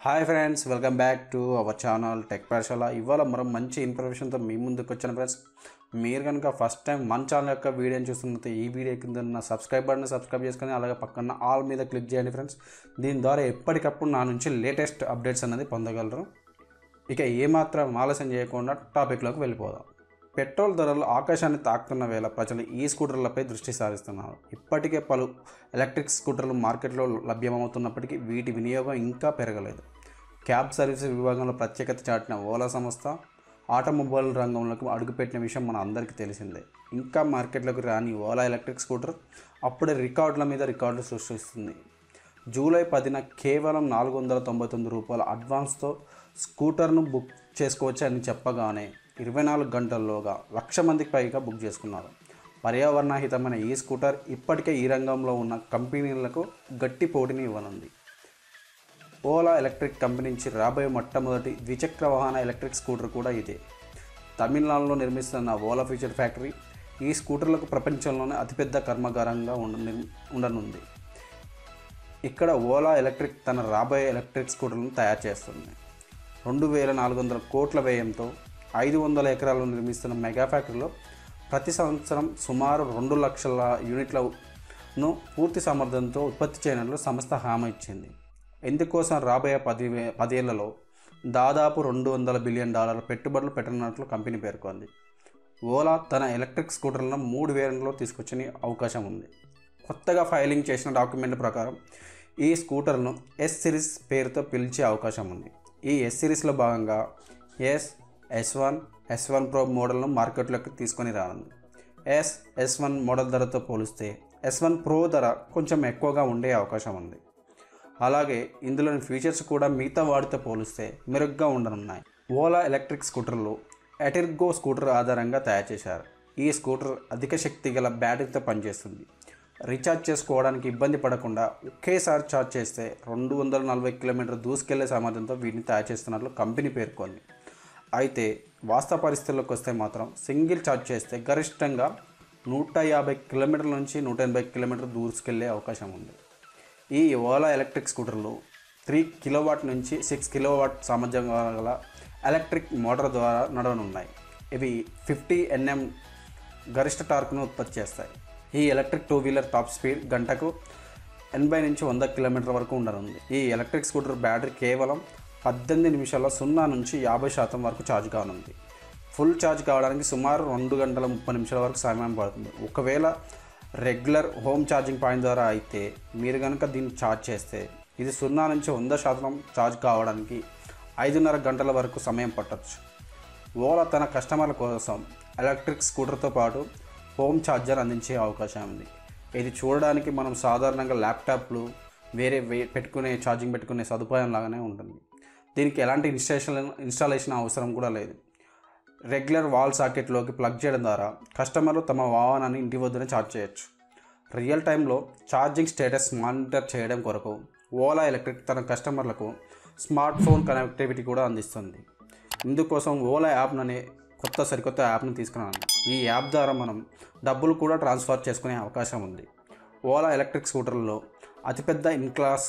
hi friends welcome back to our channel tech Pathashala ఇవాళ మరో మంచి ఇన్ఫర్మేషన్తో మీ ముందుకు వచ్చాను ఫ్రెండ్స్ మీరు కనుక ఫస్ట్ టైం మన ఛానల్ యొక్క వీడియోని చూస్తున్నట్టు ఈ వీడియో కింద ఉన్న సబ్స్క్రైబ్ బటన్ సబ్స్క్రైబ్ చేసుకొని అలాగే పక్కన ఆల్ మీద క్లిక్ చేయండి ఫ్రెండ్స్ దీని ద్వారా ఎప్పటికప్పుడు నా నుంచి లేటెస్ట్ అప్డేట్స్ అనేది పొందగలరు ఇక ఏమాత్రం ఆలస్యం చేయకుండా టాపిక్లోకి వెళ్ళిపోదాం పెట్రోల్ ధరలు ఆకాశాన్ని తాకుతున్న వేళ ప్రజలు ఈ స్కూటర్లపై దృష్టి సారిస్తున్నారు ఇప్పటికే పలు ఎలక్ట్రిక్ స్కూటర్లు మార్కెట్లో లభ్యమవుతున్నప్పటికీ వీటి వినియోగం ఇంకా పెరగలేదు క్యాబ్ సర్వీస్ విభాగంలో ప్రత్యేకత చాటిన ఓలా సంస్థ ఆటోమొబైల్ రంగంలోకి అడుగుపెట్టిన విషయం మన అందరికీ తెలిసిందే ఇంకా మార్కెట్లోకి రాని ఓలా ఎలక్ట్రిక్ స్కూటర్ అప్పుడే రికార్డుల మీద రికార్డులు సృష్టిస్తుంది జూలై పదిన కేవలం నాలుగు వందల తొంభై తొమ్మిది రూపాయల అడ్వాన్స్తో స్కూటర్ను బుక్ చేసుకోవచ్చు అని చెప్పగానే ఇరవై నాలుగు గంటల్లోగా లక్ష మందికి పైగా బుక్ చేసుకున్నారు పర్యావరణహితమైన ఈ స్కూటర్ ఇప్పటికే ఈ రంగంలో ఉన్న కంపెనీలకు గట్టి పోటీని ఇవ్వనుంది ఓలా ఎలక్ట్రిక్ కంపెనీ నుంచి రాబోయే మొట్టమొదటి ద్విచక్ర వాహన ఎలక్ట్రిక్ స్కూటర్ కూడా ఇదే తమిళనాడులో నిర్మిస్తున్న ఓలా ఫ్యూచర్ ఫ్యాక్టరీ ఈ స్కూటర్లకు ప్రపంచంలోనే అతిపెద్ద కర్మాగారంగా ఉండ ఉండనుంది ఇక్కడ ఓలా ఎలక్ట్రిక్ తన రాబోయే ఎలక్ట్రిక్ స్కూటర్లను తయారు చేస్తుంది రెండు వేల నాలుగు వందల కోట్ల వ్యయంతో ఐదు వందల ఎకరాల్లో నిర్మిస్తున్న మెగా ఫ్యాక్టరీలో ప్రతి సంవత్సరం సుమారు రెండు లక్షల యూనిట్లను పూర్తి సామర్థ్యంతో ఉత్పత్తి చేయనున్నట్లు సంస్థ హామీ ఇచ్చింది ఇందుకోసం రాబోయే పది వే పదేళ్లలో దాదాపు రెండు వందల బిలియన్ డాలర్ల పెట్టుబడులు పెట్టనున్నట్లు కంపెనీ పేర్కొంది ఓలా తన ఎలక్ట్రిక్ స్కూటర్లను మూడు వేరియంట్లో తీసుకొచ్చే అవకాశం ఉంది కొత్తగా ఫైలింగ్ చేసిన డాక్యుమెంట్ ప్రకారం ఈ స్కూటర్ను ఎస్ సిరీస్ పేరుతో పిలిచే అవకాశం ఉంది ఈ ఎస్ సిరీస్లో భాగంగా S S one S one pro మోడల్ను మార్కెట్లోకి తీసుకొని రానుంది ఎస్ ఎస్ వన్ మోడల్ ధరతో పోలిస్తే ఎస్ వన్ ప్రో ధర కొంచెం ఎక్కువగా ఉండే అవకాశం ఉంది అలాగే ఇందులోని ఫీచర్స్ కూడా మిగతా వాటితో పోలిస్తే మెరుగ్గా ఉండనున్నాయి ఓలా ఎలక్ట్రిక్ స్కూటర్లు ఎటిర్గో స్కూటర్ ఆధారంగా తయారు చేశారు ఈ స్కూటర్ అధిక శక్తి గల బ్యాటరీతో పనిచేస్తుంది రీఛార్జ్ చేసుకోవడానికి ఇబ్బంది పడకుండా ఒకేసారి ఛార్జ్ చేస్తే రెండు వందల నలభై కిలోమీటర్ దూసుకెళ్లే సామర్థ్యంతో వీటిని తయారు చేస్తున్నట్లు కంపెనీ పేర్కొంది అయితే వాస్తవ పరిస్థితుల్లోకి వస్తే మాత్రం సింగిల్ ఛార్జ్ చేస్తే గరిష్టంగా నూట యాభై కిలోమీటర్ల నుంచి నూట ఎనభై కిలోమీటర్ దూసుకెళ్లే అవకాశం ఉంది ఈ ఓలా ఎలక్ట్రిక్ స్కూటర్లు త్రీ కిలోవాట్ నుంచి సిక్స్ కిలోవాట్ సామర్థ్యం గల ఎలక్ట్రిక్ మోటార్ ద్వారా నడవనున్నాయి ఇవి ఫిఫ్టీ ఎన్ఎం గరిష్ట టార్క్ను ఉత్పత్తి చేస్తాయి ఈ electric two wheeler top speed గంటకు ఎనభై నుంచి వంద కిలోమీటర్ వరకు ఉండనుంది ఈ ఎలక్ట్రిక్ స్కూటర్ బ్యాటరీ కేవలం పద్దెనిమిది నిమిషాల్లో సున్నా నుంచి యాభై శాతం వరకు ఛార్జ్ కానుంది ఫుల్ ఛార్జ్ కావడానికి సుమారు రెండు గంటల ముప్పై నిమిషాల వరకు సమయం పడుతుంది ఒకవేళ రెగ్యులర్ హోమ్ ఛార్జింగ్ పాయింట్ ద్వారా అయితే మీరు కనుక దీన్ని ఛార్జ్ చేస్తే ఇది సున్నా నుంచి వంద శాతం ఛార్జ్ కావడానికి ఐదున్నర గంటల వరకు సమయం పట్టొచ్చు ఓలా తన కస్టమర్ల కోసం ఎలక్ట్రిక్ స్కూటర్తో పాటు హోమ్ ఛార్జర్ అందించే అవకాశం ఉంది ఇది చూడడానికి మనం సాధారణంగా ల్యాప్టాప్లు వేరే వే పెట్టుకునే ఛార్జింగ్ పెట్టుకునే సదుపాయం లాగానే ఉంటుంది దీనికి ఎలాంటి ఇన్స్టాలేషన్ ఇన్స్టాలేషన్ అవసరం కూడా లేదు రెగ్యులర్ వాల్ సాకెట్లోకి ప్లగ్ చేయడం ద్వారా కస్టమర్లు తమ వాహనాన్ని ఇంటి వద్దనే ఛార్జ్ చేయొచ్చు రియల్ టైంలో ఛార్జింగ్ స్టేటస్ మానిటర్ చేయడం కొరకు ఓలా ఎలక్ట్రిక్ తన కస్టమర్లకు స్మార్ట్ ఫోన్ కనెక్టివిటీ కూడా అందిస్తుంది ఇందుకోసం ఓలా యాప్ అనే కొత్త సరికొత్త యాప్ని తీసుకున్నాను ఈ యాప్ ద్వారా మనం డబ్బులు కూడా ట్రాన్స్ఫర్ చేసుకునే అవకాశం ఉంది ఓలా ఎలక్ట్రిక్ స్కూటర్లలో అతిపెద్ద in class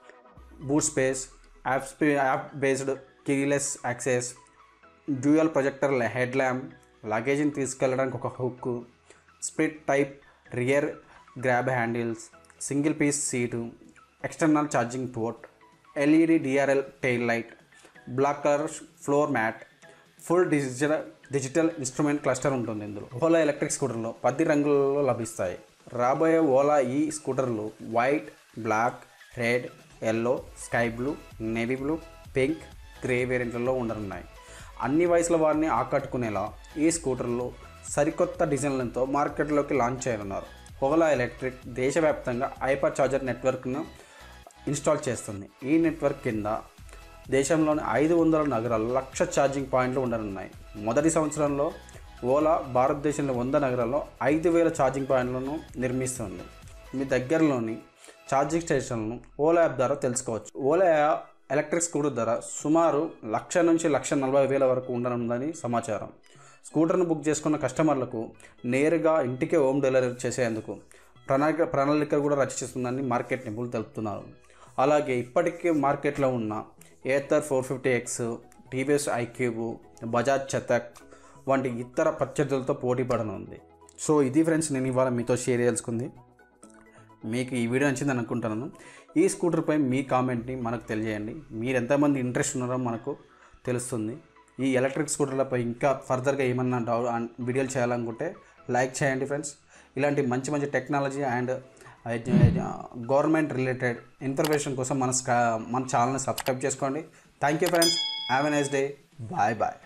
boot space app స్పే app based keyless access dual projector head lamp లగేజ్ని తీసుకెళ్ళడానికి ఒక hook split type rear grab handles single piece seat external charging port LED DRL tail light black colour floor mat full digital digital instrument cluster ఉంటుంది ఇందులో Ola electric స్కూటర్లో పది రంగులలో లభిస్తాయి రాబోయే ఓలా ఈ స్కూటర్లు white black red yellow sky blue navy blue pink grey వేరియంట్లలో ఉండనున్నాయి అన్ని వయసుల వారిని ఆకట్టుకునేలా ఈ స్కూటర్లు సరికొత్త డిజైన్లతో మార్కెట్లోకి లాంచ్ చేయనున్నారు ఓలా ఎలక్ట్రిక్ దేశవ్యాప్తంగా హైపర్ ఛార్జర్ నెట్వర్క్ను ఇన్స్టాల్ చేస్తుంది ఈ నెట్వర్క్ కింద దేశంలోని ఐదు వందల నగరాల్లో లక్ష ఛార్జింగ్ పాయింట్లు ఉండనున్నాయి మొదటి సంవత్సరంలో ఓలా భారతదేశంలో వంద నగరాల్లో ఐదు వేల ఛార్జింగ్ పాయింట్లను నిర్మిస్తుంది మీ దగ్గరలోని ఛార్జింగ్ స్టేషన్లను ఓలా యాప్ ద్వారా తెలుసుకోవచ్చు ఓలా ఎలక్ట్రిక్ స్కూటర్ ధర సుమారు లక్ష నుంచి లక్ష నలభై వేల వరకు ఉండనుందని సమాచారం స్కూటర్ను బుక్ చేసుకున్న కస్టమర్లకు నేరుగా ఇంటికే హోమ్ డెలివరీ చేసేందుకు ప్రణాళిక ప్రణాళిక కూడా రచిస్తుందని మార్కెట్ నిపుణులు తెలుపుతున్నారు అలాగే ఇప్పటికే మార్కెట్లో ఉన్న Ather four fifty X TVS iQube Bajaj Chetak వంటి ఇతర ప్రత్యర్థులతో పోటీ పడనుంది సో ఇది ఫ్రెండ్స్ నేను ఇవాళ మీతో షేర్ చేసుకుంది మీకు ఈ వీడియో నచ్చింది అనుకుంటున్నాను ఈ స్కూటర్పై మీ కామెంట్ని మనకు తెలియజేయండి మీరు ఎంతమంది ఇంట్రెస్ట్ ఉన్నారో మనకు తెలుస్తుంది ఈ ఎలక్ట్రిక్ స్కూటర్లపై ఇంకా ఫర్దర్గా ఏమన్నా డౌ వీడియోలు చేయాలనుకుంటే లైక్ చేయండి ఫ్రెండ్స్ ఇలాంటి మంచి మంచి technology and government related information కోసం మన స్కా- మన ఛానల్ని సబ్స్క్రైబ్ చేసుకోండి thank you friends have a nice day bye bye